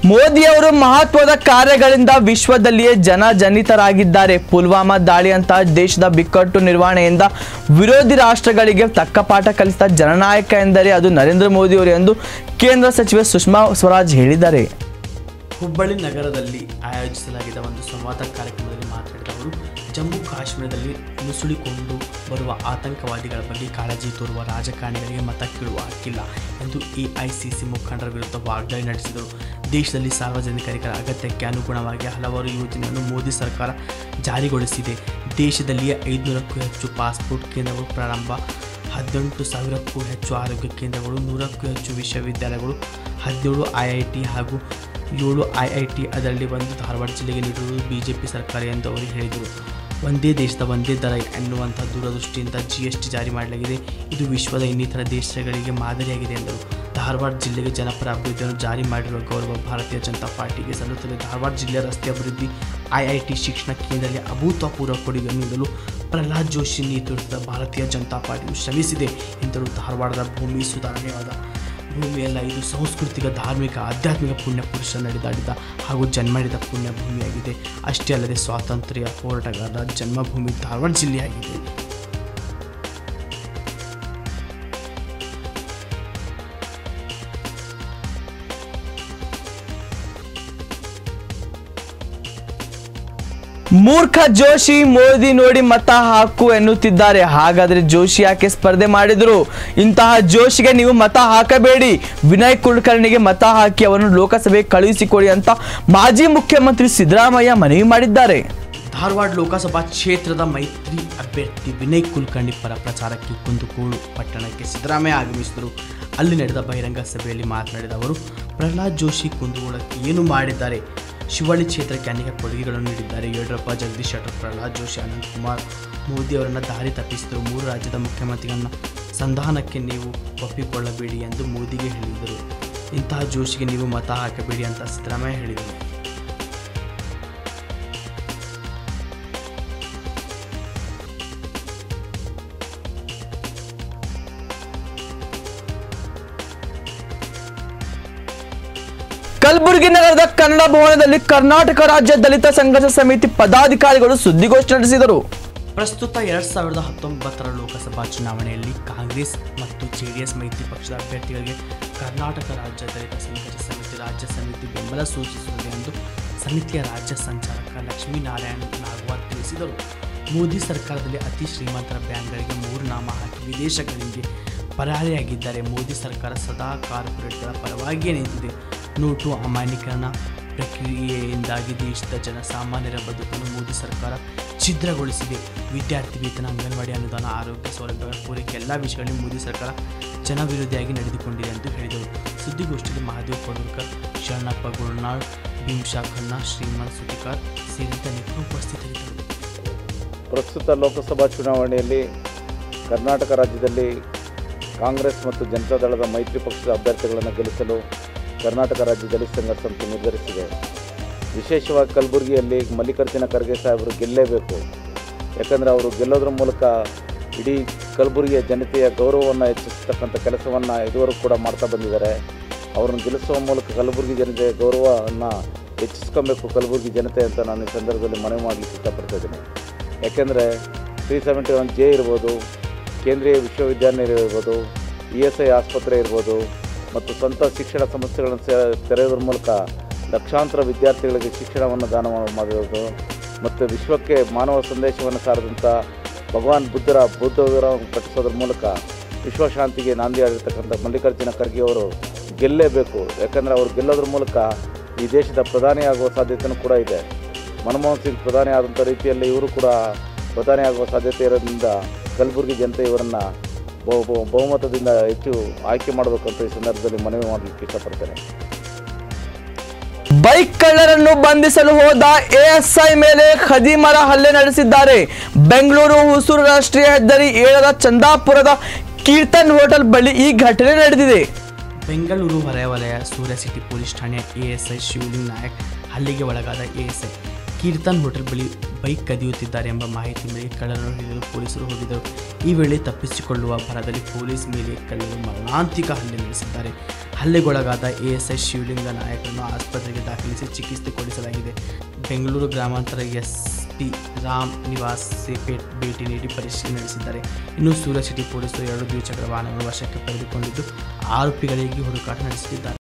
ಮೋದಿಯವರು ಮಹತ್ವದ ಕಾರ್ಯಗಳಿಂದ ವಿಶ್ವದಲ್ಲಿಯೇ ಜನ ಜನಿತರಾಗಿದ್ದಾರೆ ಪುಲ್ವಾಮಾ ದಾಳಿಯಂತಹ ದೇಶದ ಬಿಕ್ಕಟ್ಟು ನಿರ್ವಹಣೆಯಿಂದ ವಿರೋಧಿ ರಾಷ್ಟ್ರಗಳಿಗೆ ತಕ್ಕ ಪಾಠ ಕಲಿಸಿದ ಜನನಾಯಕ ಎಂದರೆ ಅದು ನರೇಂದ್ರ ಮೋದಿಯವರು ಎಂದು ಕೇಂದ್ರ ಸಚಿವೆ ಸುಷ್ಮಾ ಸ್ವರಾಜ್ ಹೇಳಿದ್ದಾರೆ ಹುಬ್ಬಳ್ಳಿ ನಗರದಲ್ಲಿ ಆಯೋಜಿಸಲಾಗಿದ್ದ ಒಂದು ಸಂವಾದ ಕಾರ್ಯಕ್ರಮದಲ್ಲಿ ಮಾತನಾಡಿದ ಅವರು ಜಮ್ಮು ಕಾಶ್ಮೀರದಲ್ಲಿ ನುಸುಳಿಕೊಂಡು ಬರುವ ಆತಂಕವಾದಿಗಳ ಬಗ್ಗೆ ಕಾಳಜಿ ತೋರುವ ರಾಜಕಾರಣಿಗಳಿಗೆ ಮತ ಕೇಳುವ ಹಕ್ಕಿಲ್ಲ ಎಂದು ಎಐಸಿಸಿ ಮುಖಂಡರ ವಿರುದ್ಧ ವಾಗ್ದಾಳಿ ನಡೆಸಿದರು ದೇಶದಲ್ಲಿ ಸಾರ್ವಜನಿಕರಿಗರ ಅಗತ್ಯಕ್ಕೆ ಅನುಗುಣವಾಗಿ ಹಲವಾರು ಯೋಜನೆಯನ್ನು ಮೋದಿ ಸರ್ಕಾರ ಜಾರಿಗೊಳಿಸಿದೆ ದೇಶದಲ್ಲಿಯೇ ಐದುನೂರಕ್ಕೂ ಹೆಚ್ಚು ಪಾಸ್ಪೋರ್ಟ್ ಕೇಂದ್ರಗಳು ಪ್ರಾರಂಭ ಹದಿನೆಂಟು ಸಾವಿರಕ್ಕೂ ಹೆಚ್ಚು ಆರೋಗ್ಯ ಕೇಂದ್ರಗಳು ನೂರಕ್ಕೂ ಹೆಚ್ಚು ವಿಶ್ವವಿದ್ಯಾಲಯಗಳು ಹದಿನೇಳು ಐ ಐ ಟಿ ಹಾಗೂ ಏಳು ಐ ಐ ಟಿ ಅದರಲ್ಲಿ ಒಂದು ಧಾರವಾಡ ಜಿಲ್ಲೆಗೆ ನೀಡಿರುವುದು ಬಿ ಜೆ ಪಿ ಸರ್ಕಾರ ಎಂದು ಅವರು ಹೇಳಿದರು ಒಂದೇ ದೇಶದ ಒಂದೇ ದರ ಎನ್ನುವಂಥ ದೂರದೃಷ್ಟಿಯಿಂದ ಜಿ ಎಸ್ ಟಿ ಜಾರಿ ಮಾಡಲಾಗಿದೆ ಇದು ವಿಶ್ವದ ಇನ್ನಿತರ ದೇಶಗಳಿಗೆ ಮಾದರಿಯಾಗಿದೆ ಎಂದರು ಧಾರವಾಡ ಜಿಲ್ಲೆಗೆ ಜನಪರ ಅಭಿವೃದ್ಧಿಯನ್ನು ಜಾರಿ ಮಾಡಿರುವ ಗೌರವ ಭಾರತೀಯ ಜನತಾ ಪಾರ್ಟಿಗೆ ಸಲ್ಲುತ್ತದೆ ಧಾರವಾಡ ಜಿಲ್ಲೆಯ ರಸ್ತೆ ಅಭಿವೃದ್ಧಿ ಐ ಐ ಟಿ ಶಿಕ್ಷಣ ಕೇಂದ್ರದಲ್ಲಿ ಅಭೂತಪೂರ್ವ ಕೊಡುಗೆ ನೀಡಲು ಪ್ರಹ್ಲಾದ್ ಜೋಶಿ ನೇತೃತ್ವದ ಭಾರತೀಯ ಜನತಾ ಪಾರ್ಟಿಯು ಶ್ರಮಿಸಿದೆ ಎಂದರು ಧಾರವಾಡದ ಭೂಮಿ ಸುಧಾರಣೆಯಾದ ಭೂಮಿಯಲ್ಲ ಇದು ಸಾಂಸ್ಕೃತಿಕ ಧಾರ್ಮಿಕ ಆಧ್ಯಾತ್ಮಿಕ ಪುಣ್ಯ ಪುರುಷ ನಡೆದಾಡಿದ ಹಾಗೂ ಜನ್ಮಡಿದ ಪುಣ್ಯ ಭೂಮಿಯಾಗಿದೆ ಅಷ್ಟೇ ಅಲ್ಲದೆ ಸ್ವಾತಂತ್ರ್ಯ ಹೋರಾಟಗಾರರ ಜನ್ಮಭೂಮಿ ಧಾರವಾಡ ಜಿಲ್ಲೆಯಾಗಿದೆ ಮೂರ್ಖ ಜೋಶಿ ಮೋದಿ ನೋಡಿ ಮತ ಹಾಕು ಎನ್ನುತ್ತಿದ್ದಾರೆ ಹಾಗಾದ್ರೆ ಜೋಶಿ ಯಾಕೆ ಸ್ಪರ್ಧೆ ಮಾಡಿದ್ರು ಇಂತಹ ಜೋಶಿಗೆ ನೀವು ಮತ ಹಾಕಬೇಡಿ ವಿನಯ್ ಕುಲಕರ್ಣಿಗೆ ಮತ ಹಾಕಿ ಅವರನ್ನು ಲೋಕಸಭೆಗೆ ಕಳುಹಿಸಿಕೊಡಿ ಅಂತ ಮಾಜಿ ಮುಖ್ಯಮಂತ್ರಿ ಸಿದ್ದರಾಮಯ್ಯ ಮನವಿ ಮಾಡಿದ್ದಾರೆ ಧಾರವಾಡ ಲೋಕಸಭಾ ಕ್ಷೇತ್ರದ ಮೈತ್ರಿ ಅಭ್ಯರ್ಥಿ ವಿನಯ್ ಕುಲಕರ್ಣಿ ಪರ ಪ್ರಚಾರಕ್ಕೆ ಕುಂದುಕೋಳು ಪಟ್ಟಣಕ್ಕೆ ಸಿದ್ದರಾಮಯ್ಯ ಆಗಮಿಸಿದರು ಅಲ್ಲಿ ನಡೆದ ಬಹಿರಂಗ ಸಭೆಯಲ್ಲಿ ಮಾತನಾಡಿದ ಅವರು ಪ್ರಹ್ಲಾದ್ ಜೋಶಿ ಕುಂದಗೋಳಕ್ಕೆ ಏನು ಮಾಡಿದ್ದಾರೆ ಶಿವಳ್ಳಿ ಕ್ಷೇತ್ರಕ್ಕೆ ಅನೇಕ ಕೊಡುಗೆಗಳನ್ನು ನೀಡಿದ್ದಾರೆ ಯಡಿಯೂರಪ್ಪ ಜಗದೀಶ್ ಶೆಟ್ಟರ್ ಪ್ರಹ್ಲಾದ್ ಜೋಶಿ ಅನಂತ್ ಕುಮಾರ್ ಮೋದಿ ಅವರನ್ನು ದಾರಿ ತಪ್ಪಿಸಿದರು ಮೂರು ರಾಜ್ಯದ ಮುಖ್ಯಮಂತ್ರಿಗಳನ್ನ ಸಂಧಾನಕ್ಕೆ ನೀವು ಒಪ್ಪಿಕೊಳ್ಳಬೇಡಿ ಎಂದು ಮೋದಿಗೆ ಹೇಳಿದರು ಇಂತಹ ಜೋಶಿಗೆ ನೀವು ಮತ ಹಾಕಬೇಡಿ ಅಂತ ಸಿದ್ದರಾಮಯ್ಯ ಹೇಳಿದರು ಕಲಬುರಗಿ ನಗರದ ಕನ್ನಡ ಭವನದಲ್ಲಿ ಕರ್ನಾಟಕ ರಾಜ್ಯ ದಲಿತ ಸಂಘರ್ಷ ಸಮಿತಿ ಪದಾಧಿಕಾರಿಗಳು ಸುದ್ದಿಗೋಷ್ಠಿ ನಡೆಸಿದರು ಪ್ರಸ್ತುತ ಎರಡ್ ಸಾವಿರದ ಹತ್ತೊಂಬತ್ತರ ಲೋಕಸಭಾ ಚುನಾವಣೆಯಲ್ಲಿ ಕಾಂಗ್ರೆಸ್ ಮತ್ತು ಜೆಡಿಎಸ್ ಮೈತ್ರಿ ಪಕ್ಷದ ಅಭ್ಯರ್ಥಿಗಳಿಗೆ ಕರ್ನಾಟಕ ರಾಜ್ಯ ದಲಿತ ಸಂಘರ್ಷ ಸಮಿತಿ ರಾಜ್ಯ ಸಮಿತಿ ಬೆಂಬಲ ಸೂಚಿಸುತ್ತದೆ ಎಂದು ಸಮಿತಿಯ ರಾಜ್ಯ ಸಂಚಾಲಕ ಲಕ್ಷ್ಮೀನಾರಾಯಣ ನಾಗವಾರ್ ತಿಳಿಸಿದರು ಮೋದಿ ಸರ್ಕಾರದಲ್ಲಿ ಅತಿ ಶ್ರೀಮಂತರ ಬ್ಯಾಂಕ್ಗಳಿಗೆ ಮೂರು ನಾಮ ಹಾಕಿ ವಿದೇಶಗಳಿಗೆ ಪರಾರಿಯಾಗಿದ್ದಾರೆ ಮೋದಿ ಸರ್ಕಾರ ಸದಾ ಕಾರ್ಪೊರೇಟ್ಗಳ ಪರವಾಗಿಯೇ ನಿಂತಿದೆ ನೋಟು ಅಮಾನ್ಯೀಕರಣ ಪ್ರಕ್ರಿಯೆಯಿಂದಾಗಿ ದೇಶದ ಜನಸಾಮಾನ್ಯರ ಬದುಕನ್ನು ಮೋದಿ ಸರ್ಕಾರ ಛಿದ್ರಗೊಳಿಸಿದೆ ವಿದ್ಯಾರ್ಥಿ ವೇತನ ಅಂಗನವಾಡಿ ಅನುದಾನ ಆರೋಗ್ಯ ಸೌಲಭ್ಯಗಳ ಪೂರೈಕೆ ಎಲ್ಲ ವಿಷಯಗಳಲ್ಲಿ ಮೋದಿ ಸರ್ಕಾರ ಜನವಿರೋಧಿಯಾಗಿ ನಡೆದುಕೊಂಡಿದೆ ಎಂದು ಹೇಳಿದರು ಸುದ್ದಿಗೋಷ್ಠಿಯಲ್ಲಿ ಮಹಾದೇವ್ ಪಡೂರ್ಕರ್ ಶರಣಪ್ಪ ಗುರುನಾಳ್ ಭೀಮ್ಶಾ ಖನ್ನಾ ಶ್ರೀಮಂತ್ ಸುತಿಕಾರ್ ಸೇರಿದಂತೆ ಅನೇಕರು ಉಪಸ್ಥಿತರಿದ್ದರು ಪ್ರಸ್ತುತ ಲೋಕಸಭಾ ಚುನಾವಣೆಯಲ್ಲಿ ಕರ್ನಾಟಕ ರಾಜ್ಯದಲ್ಲಿ ಕಾಂಗ್ರೆಸ್ ಮತ್ತು ಜನತಾದಳದ ಮೈತ್ರಿ ಪಕ್ಷದ ಅಭ್ಯರ್ಥಿಗಳನ್ನು ಗೆಲ್ಲಿಸಲು ಕರ್ನಾಟಕ ರಾಜ್ಯ ದಲಿತ ಸಂಘರ್ಷ ಸಮಿತಿ ನಿರ್ಧರಿಸಿದೆ ವಿಶೇಷವಾಗಿ ಕಲಬುರಗಿಯಲ್ಲಿ ಮಲ್ಲಿಕಾರ್ಜುನ ಖರ್ಗೆ ಸಾಹೇಬರು ಗೆಲ್ಲೇಬೇಕು ಯಾಕಂದರೆ ಅವರು ಗೆಲ್ಲೋದ್ರ ಮೂಲಕ ಇಡೀ ಕಲಬುರಗಿಯ ಜನತೆಯ ಗೌರವವನ್ನು ಹೆಚ್ಚಿಸ್ತಕ್ಕಂಥ ಕೆಲಸವನ್ನು ಇದುವರೆಗೂ ಕೂಡ ಮಾಡ್ತಾ ಬಂದಿದ್ದಾರೆ ಅವ್ರನ್ನ ಗೆಲ್ಲಿಸುವ ಮೂಲಕ ಕಲಬುರಗಿ ಜನತೆಯ ಗೌರವವನ್ನು ಹೆಚ್ಚಿಸ್ಕೊಬೇಕು ಕಲಬುರಗಿ ಜನತೆ ಅಂತ ನಾನು ಈ ಸಂದರ್ಭದಲ್ಲಿ ಮನವಿ ಮಾಡಲಿಕ್ಕೆ ಇಷ್ಟಪಡ್ತಾ ಇದ್ದೀನಿ ಯಾಕೆಂದರೆ ತ್ರೀ ಸೆವೆಂಟಿ ಒನ್ ಜೆ ಇರ್ಬೋದು ಕೇಂದ್ರೀಯ ವಿಶ್ವವಿದ್ಯಾಲಯ ಇರ್ಬೋದು ಇ ಎಸ್ ಐ ಆಸ್ಪತ್ರೆ ಇರ್ಬೋದು ಮತ್ತು ಸ್ವಂತ ಶಿಕ್ಷಣ ಸಂಸ್ಥೆಗಳನ್ನು ಸೆ- ತೆರೆಯೋದ್ರ ಮೂಲಕ ಲಕ್ಷಾಂತರ ವಿದ್ಯಾರ್ಥಿಗಳಿಗೆ ಶಿಕ್ಷಣವನ್ನು ದಾನ ಮಾಡಿರೋದು ಮತ್ತು ವಿಶ್ವಕ್ಕೆ ಮಾನವ ಸಂದೇಶವನ್ನು ಸಾರಿದಂಥ ಭಗವಾನ್ ಬುದ್ಧರ ಬುದ್ಧ ವಿಗ್ರಹವನ್ನು ಕಟ್ಟಿಸೋದ್ರ ಮೂಲಕ ವಿಶ್ವಶಾಂತಿಗೆ ನಾಂದಿ ಆಗಿರ್ತಕ್ಕಂಥ ಮಲ್ಲಿಕಾರ್ಜುನ ಖರ್ಗೆ ಅವರು ಗೆಲ್ಲೇಬೇಕು ಯಾಕಂದರೆ ಅವರು ಗೆಲ್ಲೋದ್ರ ಮೂಲಕ ಈ ದೇಶದ ಪ್ರಧಾನಿ ಆಗುವ ಸಾಧ್ಯತೆಯೂ ಕೂಡ ಇದೆ ಮನಮೋಹನ್ ಸಿಂಗ್ ಪ್ರಧಾನಿ ಆದಂಥ ರೀತಿಯಲ್ಲಿ ಇವರು ಕೂಡ ಪ್ರಧಾನಿ ಆಗುವ ಸಾಧ್ಯತೆ ಇರೋದ್ರಿಂದ ಕಲಬುರಗಿ ಜನತೆ ಇವರನ್ನು ಬಹು ಬಹು- ಬಹುಮತದಿಂದ ಹೆಚ್ಚು ಆಯ್ಕೆ ಮಾಡಬೇಕಂತ ಈ ಸಂದರ್ಭದಲ್ಲಿ ಮನವಿ ಮಾಡಲಿಕ್ಕೆ ಇಷ್ಟಪಡ್ತೇನೆ ಬೈಕ್ ಕಳ್ಳರನ್ನು ಬಂಧಿಸಲು ಹೋದ ಎಎಸ್ಐ ಮೇಲೆ ಖದೀಮರ ಹಲ್ಲೆ ನಡೆಸಿದ್ದಾರೆ ಬೆಂಗಳೂರು ಹೊಸೂರು ರಾಷ್ಟ್ರೀಯ ಹೆದ್ದಾರಿ ಏಳರ ಚಂದಾಪುರದ ಕೀರ್ತನ್ ಹೋಟೆಲ್ ಬಳಿ ಈ ಘಟನೆ ನಡೆದಿದೆ ಬೆಂಗಳೂರು ಹೊರವಲಯ ಸೂರ್ಯ ಸಿಟಿ ಪೊಲೀಸ್ ಠಾಣೆಯ ಎಎಸ್ಐ ಶಿವಲಿಂಗ್ ನಾಯಕ್ ಹಲ್ಲೆಗೆ ಒಳಗಾದ ಎಎಸ್ಐ ಕೀರ್ತನ್ ಹೋಟೆಲ್ ಬಳಿ ಬೈಕ್ ಕದಿಯುತ್ತಿದ್ದಾರೆ ಎಂಬ ಮಾಹಿತಿ ಮೇರೆಗೆ ಕಳ್ಳರನ್ನು ಹಿಡಿಯಲು ಪೊಲೀಸರು ಹೋಗಿದ್ದರು ಈ ವೇಳೆ ತಪ್ಪಿಸಿಕೊಳ್ಳುವ ಭರದಲ್ಲಿ ಪೊಲೀಸ್ ಮೇಲೆ ಕಳ್ಳರು ಮರಣಾಂತಿಕ ಹಲ್ಲೆ ನಡೆಸಿದ್ದಾರೆ ಹಲ್ಲೆಗೊಳಗಾದ ಎಎಸ್ಐ ಶಿವಲಿಂಗ ನಾಯಕರನ್ನು ಆಸ್ಪತ್ರೆಗೆ ದಾಖಲಿಸಿ ಚಿಕಿತ್ಸೆ ಕೊಡಿಸಲಾಗಿದೆ ಬೆಂಗಳೂರು ಗ್ರಾಮಾಂತರ ಎಸ್ ಪಿ ರಾಮ್ ನಿವಾಸ್ ಸೇಪೇಟ್ ಭೇಟಿ ನೀಡಿ ಪರಿಶೀಲನೆ ನಡೆಸಿದ್ದಾರೆ ಇನ್ನು ಸೂರತ್ ಸಿಟಿ ಪೊಲೀಸರು ಎರಡು ದ್ವಿಚಕ್ರ ವಾಹನಗಳನ್ನು ವಶಕ್ಕೆ ಪಡೆದುಕೊಂಡಿದ್ದು ಆರೋಪಿಗಳಿಗೆ ಹುಡುಕಾಟ ನಡೆಸುತ್ತಿದ್ದಾರೆ